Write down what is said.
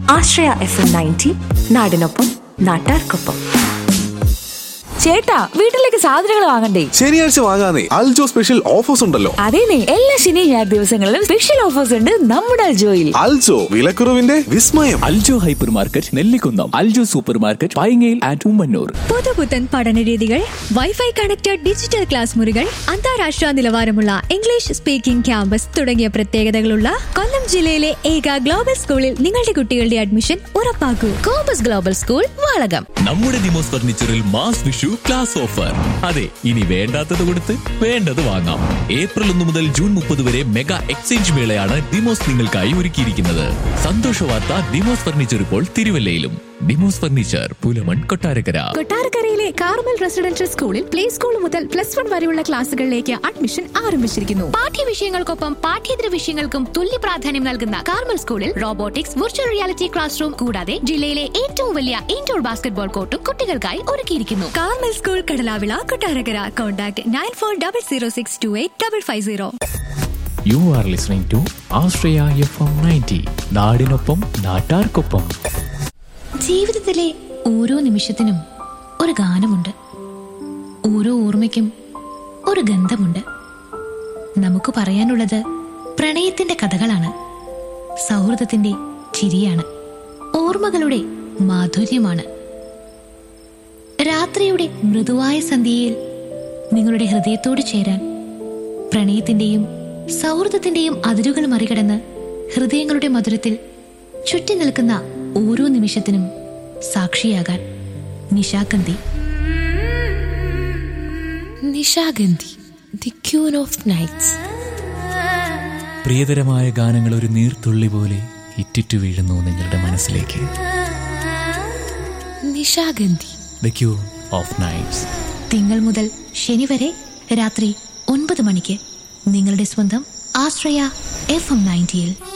ആശ്രയ FM ninety നയൻറ്റി നാടിനൊപ്പം നാട്ടാർക്കൊപ്പം ചേട്ടാ വീട്ടിലേക്ക് സാധനങ്ങൾ വാങ്ങണ്ടേ ശനിയാഴ്ച വാങ്ങാനേ അൽജോ സ്പെഷ്യൽ ഓഫേഴ്സ് ഉണ്ടല്ലോ അതേനെ എല്ലാ ശനി ഞായർ ദിവസങ്ങളിലും സ്പെഷ്യൽ ഓഫേഴ്സ് ഉണ്ട് നമ്മുടെ അൽജോയിൽ അൽജോ വിലക്കുറവിന്റെ വിസ്മയം Aljo hypermarket Nellikunnam Aljo supermarket പൈങ്ങയിൽ ആൻഡ് ഉമ്മന്നൂർ പുതുപുത്തൻ പഠനരീതികൾ വൈഫൈ കണക്റ്റഡ് ഡിജിറ്റൽ ക്ലാസ് മുറികൾ അന്താരാഷ്ട്ര നിലവാരമുള്ള ഇംഗ്ലീഷ് സ്പീക്കിംഗ് ക്യാമ്പസ് തുടങ്ങിയ പ്രത്യേകതകളുള്ള കൊല്ലം ജില്ലയിലെ ഏക ഗ്ലോബൽ സ്കൂളിൽ നിങ്ങളുടെ കുട്ടികളുടെ അഡ്മിഷൻ ഉറപ്പാക്കൂ കോമ്പസ് ഗ്ലോബൽ സ്കൂൾ വാളകം നമ്മുടെ ദിമോസ് ഫർണിച്ചറിൽ മാസ് വിഷു ക്ലാസ് ഓഫർ അതെ ഇനി വേണ്ടാത്തത് കൊടുത്ത് വേണ്ടത് വാങ്ങാം ഏപ്രിൽ ഒന്ന് മുതൽ ജൂൺ മുപ്പത് വരെ മെഗാ എക്സ്ചേഞ്ച് മേളയാണ് ദിമോസ് നിങ്ങൾക്കായി ഒരുക്കിയിരിക്കുന്നത് സന്തോഷ വാർത്ത ദിമോസ് ഫർണിച്ചർ ഇപ്പോൾ തിരുവല്ലയിലും ദിമോസ് ഫർണിച്ചർ പുലമൺ കൊട്ടാരക്കര കൊട്ടാരക്കരയിലെ കാർമൽ റെസിഡൻഷ്യൽ സ്കൂളിൽ പ്ലേ സ്കൂൾ മുതൽ പ്ലസ് വൺ വരെയുള്ള ക്ലാസുകളിലേക്ക് അഡ്മിഷൻ ആരംഭിച്ചിരിക്കുന്നു പാഠ്യവിഷയങ്ങൾക്കൊപ്പം പാഠ്യേതര വിഷയങ്ങൾക്കും തുല്യ പ്രാധാന്യം നൽകുന്ന കാർമൽ സ്കൂളിൽ robotics virtual reality classroom കൂടാതെ ജില്ലയിലെ ഏറ്റവും വലിയ ഇൻഡോർ ബാസ്കറ്റ്ബോൾ കോർട്ടും കുട്ടികൾക്കായി ഒരുക്കിയിരിക്കുന്നു Carmel school Kadalavila Kottarakkara contact nine four double zero six two eight double five zero you are listening to Ashraya FM ninety നയൻറ്റി നാടിനൊപ്പം നാട്ടാർക്കൊപ്പം ജീവിതത്തിലെ ഓരോ നിമിഷത്തിനും ഒരു ഗാനമുണ്ട് ഓരോ ഓർമ്മയ്ക്കും ഒരു ഗന്ധമുണ്ട് നമുക്ക് പറയാനുള്ളത് പ്രണയത്തിന്റെ കഥകളാണ് സൗഹൃദത്തിന്റെ ചിരിയാണ് ഓർമ്മകളുടെ മാധുര്യമാണ് രാത്രിയുടെ മൃദുവായ സന്ധ്യയിൽ നിങ്ങളുടെ ഹൃദയത്തോട് ചേരാൻ പ്രണയത്തിന്റെയും സൗഹൃദത്തിന്റെയും അതിരുകൾ മറികടന്ന് ഹൃദയങ്ങളുടെ മധുരത്തിൽ ചുറ്റി നിൽക്കുന്ന ഓരോ നിമിഷത്തിനും സാക്ഷിയാകാൻ Nishagandhi Nishagandhi the queen of nights പ്രിയതരമായ ഗാനങ്ങൾ ഒരു നീർത്തുള്ളി പോലെ ഇറ്റിറ്റു വീഴുന്നു നിങ്ങളുടെ മനസ്സിലേക്ക് Nishagandhi the queen of nights തിങ്കൾ മുതൽ ശനി വരെ രാത്രി ഒൻപത് മണിക്ക് നിങ്ങളുടെ സ്വന്തം ആശ്രയ എഫ് എം നയൻറ്റിയിൽ